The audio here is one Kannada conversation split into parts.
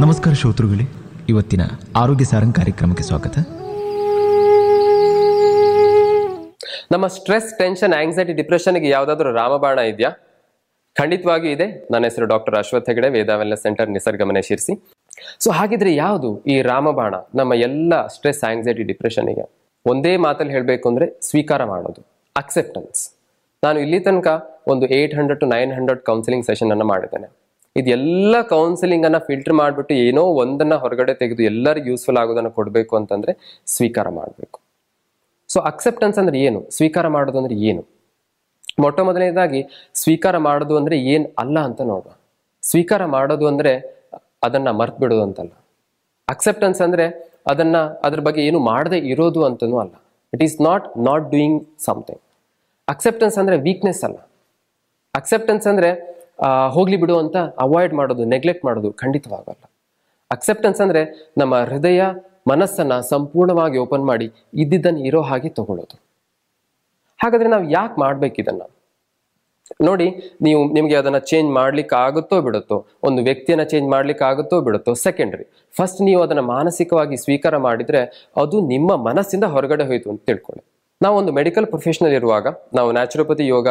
ನಮಸ್ಕಾರ ಶ್ರೋತೃಗಳೇ ಇವತ್ತಿನ ಆರೋಗ್ಯ ಸಾರಂಗ್ ಕಾರ್ಯಕ್ರಮಕ್ಕೆ ಸ್ವಾಗತ ನಮ್ಮ ಸ್ಟ್ರೆಸ್ ಟೆನ್ಷನ್ ಆಂಗ್ಸೈಟಿ ಡಿಪ್ರೆಷನ್ಗೆ ಯಾವುದಾದ್ರೂ ರಾಮಬಾಣ ಇದೆಯಾ ಖಂಡಿತವಾಗಿಯೂ ಇದೆ ನನ್ನ ಹೆಸರು doctor Ashwath Hegde Veda wellness centre Nisargamane Sirsi so ಹಾಗಿದ್ರೆ ಯಾವುದು ಈ ರಾಮಬಾಣ ನಮ್ಮ ಎಲ್ಲ ಸ್ಟ್ರೆಸ್ ಆಂಗ್ಸೈಟಿ ಡಿಪ್ರೆಷನ್ಗೆ ಒಂದೇ ಮಾತಲ್ಲಿ ಹೇಳಬೇಕು ಅಂದ್ರೆ ಸ್ವೀಕಾರ ಮಾಡೋದು ಅಕ್ಸೆಪ್ಟೆನ್ಸ್ ನಾನು ಇಲ್ಲಿ ತನಕ ಒಂದು eight hundred to nine hundred counselling session ಅನ್ನ ಮಾಡಿದ್ದೇನೆ ಇದೆಲ್ಲ ಕೌನ್ಸಿಲಿಂಗ್ ಅನ್ನ ಫಿಲ್ಟರ್ ಮಾಡಿಬಿಟ್ಟು ಏನೋ ಒಂದನ್ನ ಹೊರಗಡೆ ತೆಗೆದು ಎಲ್ಲರಿಗೂ ಯೂಸ್ಫುಲ್ ಆಗೋದನ್ನ ಕೊಡಬೇಕು ಅಂತಂದ್ರೆ ಸ್ವೀಕಾರ ಮಾಡಬೇಕು ಸೊ ಅಕ್ಸೆಪ್ಟೆನ್ಸ್ ಅಂದ್ರೆ ಏನು ಸ್ವೀಕಾರ ಮಾಡೋದು ಅಂದ್ರೆ ಏನು ಮೊಟ್ಟ ಮೊದಲನೇದಾಗಿ ಸ್ವೀಕಾರ ಮಾಡೋದು ಅಂದ್ರೆ ಏನ್ ಅಲ್ಲ ಅಂತ ನೋಡುವ ಸ್ವೀಕಾರ ಮಾಡೋದು ಅಂದ್ರೆ ಅದನ್ನ ಮರ್ತ್ ಬಿಡೋದು ಅಂತಲ್ಲ ಅಕ್ಸೆಪ್ಟೆನ್ಸ್ ಅಂದ್ರೆ ಅದನ್ನ ಅದ್ರ ಬಗ್ಗೆ ಏನು ಮಾಡದೆ ಇರೋದು ಅಂತನೂ ಅಲ್ಲ it is not not doing something acceptance ಅಂದ್ರೆ ವೀಕ್ನೆಸ್ ಅಲ್ಲ ಅಕ್ಸೆಪ್ಟೆನ್ಸ್ ಅಂದ್ರೆ ಆ, ಹೋಗ್ಲಿ ಬಿಡು ಅಂತ ಅವಾಯ್ಡ್ ಮಾಡೋದು ನೆಗ್ಲೆಕ್ಟ್ ಮಾಡೋದು ಖಂಡಿತವಾಗಲ್ಲ ಅಕ್ಸೆಪ್ಟೆನ್ಸ್ ಅಂದ್ರೆ ನಮ್ಮ ಹೃದಯ ಮನಸ್ಸನ್ನ ಸಂಪೂರ್ಣವಾಗಿ ಓಪನ್ ಮಾಡಿ ಇದ್ದಿದ್ದನ್ನು ಇರೋ ಹಾಗೆ ತಗೊಳ್ಳೋದು ಹಾಗಾದ್ರೆ ನಾವು ಯಾಕೆ ಮಾಡ್ಬೇಕು ಇದನ್ನ ನೋಡಿ ನೀವು ನಿಮಗೆ ಅದನ್ನ ಚೇಂಜ್ ಮಾಡ್ಲಿಕ್ಕೆ ಆಗುತ್ತೋ ಬಿಡುತ್ತೋ ಒಂದು ವ್ಯಕ್ತಿಯನ್ನ ಚೇಂಜ್ ಮಾಡ್ಲಿಕ್ಕೆ ಆಗುತ್ತೋ ಬಿಡುತ್ತೋ ಸೆಕೆಂಡ್ರಿ ಫಸ್ಟ್ ನೀವು ಅದನ್ನ ಮಾನಸಿಕವಾಗಿ ಸ್ವೀಕಾರ ಮಾಡಿದ್ರೆ ಅದು ನಿಮ್ಮ ಮನಸ್ಸಿಂದ ಹೊರಗಡೆ ಹೋಯ್ತು ಅಂತ ತಿಳ್ಕೊಳ್ಳಿ ನಾವು ಒಂದು ಮೆಡಿಕಲ್ ಪ್ರೊಫೆಷನಲ್ ಇರುವಾಗ ನಾವು ನ್ಯಾಚುರೋಪತಿ ಯೋಗ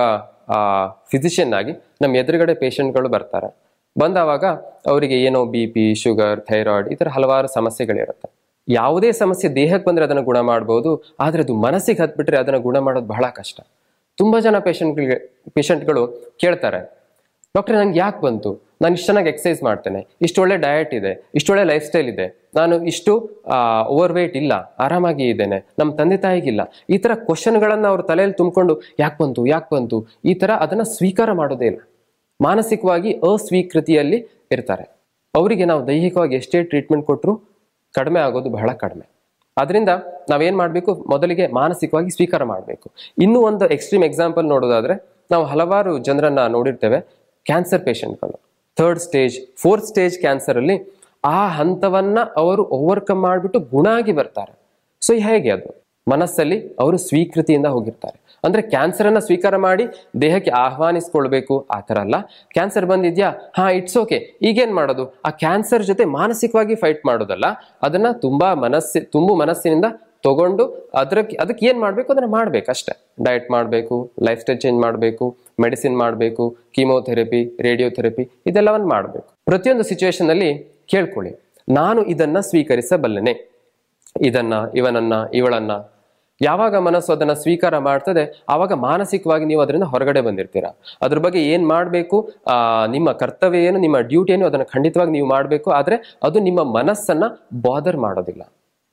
ಫಿಸಿಷಿಯನ್ ಆಗಿ ನಮ್ಮ ಎದುರುಗಡೆ ಪೇಷಂಟ್ಗಳು ಬರ್ತಾರೆ ಬಂದಾವಾಗ ಅವರಿಗೆ ಏನೋ ಬಿ ಪಿ ಶುಗರ್ ಥೈರಾಯ್ಡ್ ಈ ಥರ ಹಲವಾರು ಸಮಸ್ಯೆಗಳಿರುತ್ತೆ ಯಾವುದೇ ಸಮಸ್ಯೆ ದೇಹಕ್ಕೆ ಬಂದ್ರೆ ಅದನ್ನು ಗುಣ ಮಾಡ್ಬೋದು ಆದ್ರೆ ಅದು ಮನಸ್ಸಿಗೆ ಹತ್ಬಿಟ್ರೆ ಅದನ್ನು ಗುಣ ಮಾಡೋದು ಬಹಳ ಕಷ್ಟ ತುಂಬಾ ಜನ ಪೇಷಂಟ್ಗಳಿಗೆ ಪೇಷಂಟ್ಗಳು ಕೇಳ್ತಾರೆ ಡಾಕ್ಟರ್ ನಂಗೆ ಯಾಕೆ ಬಂತು ನಾನು ಇಷ್ಟು ಚೆನ್ನಾಗಿ ಎಕ್ಸಸೈಸ್ ಮಾಡ್ತೇನೆ ಇಷ್ಟು ಒಳ್ಳೆ ಡಯಟ್ ಇದೆ ಇಷ್ಟು ಒಳ್ಳೆ ಲೈಫ್ ಸ್ಟೈಲ್ ಇದೆ ನಾನು ಇಷ್ಟು ಓವರ್ ವೇಟ್ ಇಲ್ಲ ಆರಾಮಾಗಿ ಇದ್ದೇನೆ ನಮ್ಮ ತಂದೆ ತಾಯಿಗಿಲ್ಲ ಈ ಥರ ಕ್ವಶನ್ಗಳನ್ನು ಅವ್ರ ತಲೆಯಲ್ಲಿ ತುಂಬಿಕೊಂಡು ಯಾಕೆ ಬಂತು ಯಾಕೆ ಬಂತು ಈ ಥರ ಅದನ್ನು ಸ್ವೀಕಾರ ಮಾಡೋದೇ ಇಲ್ಲ ಮಾನಸಿಕವಾಗಿ ಅಸ್ವೀಕೃತಿಯಲ್ಲಿ ಇರ್ತಾರೆ ಅವರಿಗೆ ನಾವು ದೈಹಿಕವಾಗಿ ಎಷ್ಟೇ ಟ್ರೀಟ್ಮೆಂಟ್ ಕೊಟ್ಟರು ಕಡಿಮೆ ಆಗೋದು ಬಹಳ ಕಡಿಮೆ ಅದರಿಂದ ನಾವೇನ್ ಮಾಡಬೇಕು ಮೊದಲಿಗೆ ಮಾನಸಿಕವಾಗಿ ಸ್ವೀಕಾರ ಮಾಡಬೇಕು ಇನ್ನೂ ಒಂದು ಎಕ್ಸ್ಟ್ರೀಮ್ ಎಕ್ಸಾಂಪಲ್ ನೋಡೋದಾದ್ರೆ ನಾವು ಹಲವಾರು ಜನರನ್ನ ನೋಡಿರ್ತೇವೆ ಕ್ಯಾನ್ಸರ್ ಪೇಷಂಟ್ಗಳು third stage fourth stage cancer ಅಲ್ಲಿ ಆ ಹಂತವನ್ನ ಅವರು ಓವರ್ಕಮ್ ಮಾಡಿಬಿಟ್ಟು ಗುಣ ಆಗಿ ಬರ್ತಾರೆ ಸೊ ಹೇಗೆ ಅದು ಮನಸ್ಸಲ್ಲಿ ಅವರು ಸ್ವೀಕೃತಿಯಿಂದ ಹೋಗಿರ್ತಾರೆ ಅಂದ್ರೆ ಕ್ಯಾನ್ಸರ್ ಅನ್ನ ಸ್ವೀಕಾರ ಮಾಡಿ ದೇಹಕ್ಕೆ ಆಹ್ವಾನಿಸ್ಕೊಳ್ಬೇಕು ಆ ಥರ ಅಲ್ಲ ಕ್ಯಾನ್ಸರ್ ಬಂದಿದ್ಯಾ ಹಾ ಇಟ್ಸ್ ಓಕೆ ಈಗೇನ್ ಮಾಡೋದು ಆ ಕ್ಯಾನ್ಸರ್ ಜೊತೆ ಮಾನಸಿಕವಾಗಿ ಫೈಟ್ ಮಾಡೋದಲ್ಲ ಅದನ್ನ ತುಂಬಾ ಮನಸ್ಸಿ ತುಂಬು ಮನಸ್ಸಿನಿಂದ ತಗೊಂಡು ಅದಕ್ಕೆ ಅದಕ್ಕೆ ಏನ್ ಮಾಡ್ಬೇಕು ಅದನ್ನ ಮಾಡ್ಬೇಕು ಅಷ್ಟೇ ಡಯಟ್ ಮಾಡಬೇಕು ಲೈಫ್ ಸ್ಟೈಲ್ ಚೇಂಜ್ ಮಾಡಬೇಕು ಮೆಡಿಸಿನ್ ಮಾಡಬೇಕು ಕೀಮೋಥೆರಪಿ ರೇಡಿಯೋಥೆರಪಿ ಇದೆಲ್ಲವನ್ನು ಮಾಡಬೇಕು ಪ್ರತಿಯೊಂದು ಸಿಚುವೇಶನ್ ಅಲ್ಲಿ ಕೇಳ್ಕೊಳ್ಳಿ ನಾನು ಇದನ್ನ ಸ್ವೀಕರಿಸಬಲ್ಲೆನೆ ಇದನ್ನ ಇವನನ್ನ ಇವಳನ್ನ ಯಾವಾಗ ಮನಸ್ಸು ಅದನ್ನ ಸ್ವೀಕಾರ ಮಾಡ್ತದೆ ಆವಾಗ ಮಾನಸಿಕವಾಗಿ ನೀವು ಅದರಿಂದ ಹೊರಗಡೆ ಬಂದಿರ್ತೀರಾ ಅದ್ರ ಬಗ್ಗೆ ಏನ್ ಮಾಡಬೇಕು ಆ ನಿಮ್ಮ ಕರ್ತವ್ಯ ಏನು ನಿಮ್ಮ ಡ್ಯೂಟಿ ಏನು ಅದನ್ನ ಖಂಡಿತವಾಗಿ ನೀವು ಮಾಡಬೇಕು ಆದ್ರೆ ಅದು ನಿಮ್ಮ ಮನಸ್ಸನ್ನ ಬಾದರ್ ಮಾಡೋದಿಲ್ಲ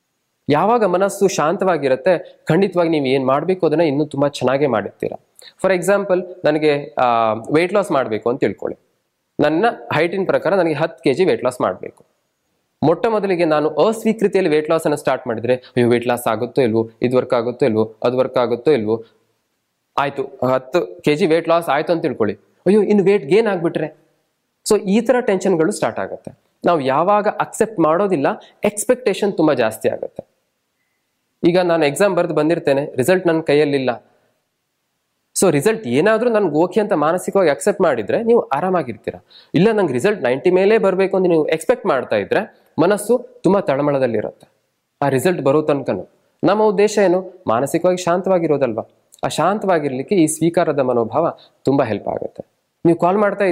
ಯಾವಾಗ ಮನಸ್ಸು ಶಾಂತವಾಗಿರುತ್ತೆ ಖಂಡಿತವಾಗಿ ನೀವು ಏನ್ ಮಾಡಬೇಕು ಅದನ್ನ ಇನ್ನೂ ತುಂಬಾ ಚೆನ್ನಾಗೇ ಮಾಡಿರ್ತೀರಾ ಫಾರ್ ಎಕ್ಸಾಂಪಲ್ ನನಗೆ ವೆಯ್ಟ್ ಲಾಸ್ ಮಾಡಬೇಕು ಅಂತ ತಿಳ್ಕೊಳ್ಳಿ ನನ್ನ ಹೈಟಿನ ಪ್ರಕಾರ ನನಗೆ ಹತ್ತು ಕೆ ಜಿ ವೆಯ್ಟ್ ಲಾಸ್ ಮಾಡಬೇಕು ಮೊಟ್ಟ ಮೊದಲಿಗೆ ನಾನು ಅಸ್ವೀಕೃತಿಯಲ್ಲಿ ವೇಟ್ ಲಾಸ್ ಅನ್ನು ಸ್ಟಾರ್ಟ್ ಮಾಡಿದ್ರೆ ಅಯ್ಯೋ ವೇಟ್ ಲಾಸ್ ಆಗುತ್ತೋ ಇಲ್ವೋ ಇದು ವರ್ಕ್ ಆಗುತ್ತೋ ಇಲ್ವೋ ಅದು ವರ್ಕ್ ಆಗುತ್ತೋ ಇಲ್ವೋ ಆಯ್ತು ಹತ್ತು ಕೆ ಜಿ ವೇಟ್ ಲಾಸ್ ಆಯ್ತು ಅಂತ ತಿಳ್ಕೊಳ್ಳಿ ಅಯ್ಯೋ ಇನ್ನು ವೇಟ್ ಗೇನ್ ಆಗ್ಬಿಟ್ರೆ ಸೊ ಈ ತರ ಟೆನ್ಷನ್ಗಳು ಸ್ಟಾರ್ಟ್ ಆಗುತ್ತೆ ನಾವು ಯಾವಾಗ ಅಕ್ಸೆಪ್ಟ್ ಮಾಡೋದಿಲ್ಲ ಎಕ್ಸ್ಪೆಕ್ಟೇಷನ್ ತುಂಬಾ ಜಾಸ್ತಿ ಆಗುತ್ತೆ ಈಗ ನಾನು ಎಕ್ಸಾಮ್ ಬರೆದು ಬಂದಿರ್ತೇನೆ ರಿಸಲ್ಟ್ ನನ್ನ ಕೈಯಲ್ಲಿಲ್ಲ ಸೊ ರಿಸಲ್ಟ್ ಏನಾದ್ರೂ ನನ್ಗೆ ಓಕೆ ಅಂತ ಮಾನಸಿಕವಾಗಿ ಅಕ್ಸೆಪ್ಟ್ ಮಾಡಿದ್ರೆ ನೀವು ಆರಾಮಾಗಿರ್ತೀರಾ ಇಲ್ಲ ನಂಗೆ ರಿಸಲ್ಟ್ ನೈಂಟಿ ಮೇಲೆ ಬರಬೇಕು ಅಂತ ನೀವು ಎಕ್ಸ್ಪೆಕ್ಟ್ ಮಾಡ್ತಾ ಇದ್ರೆ ಮನಸ್ಸು ತುಂಬಾ ತಳಮಳದಲ್ಲಿರುತ್ತೆ ಆ ರಿಸಲ್ಟ್ ಬರೋ ತನಕನು ನಮ್ಮ ಉದ್ದೇಶ ಏನು ಮಾನಸಿಕವಾಗಿ ಶಾಂತವಾಗಿರೋದಲ್ವಾ ಆ ಶಾಂತವಾಗಿರ್ಲಿಕ್ಕೆ ಈ ಸ್ವೀಕಾರದ ಮನೋಭಾವ ತುಂಬಾ ಹೆಲ್ಪ್ ಆಗುತ್ತೆ ನೀವು ಕಾಲ್ ಮಾಡ್ತಾ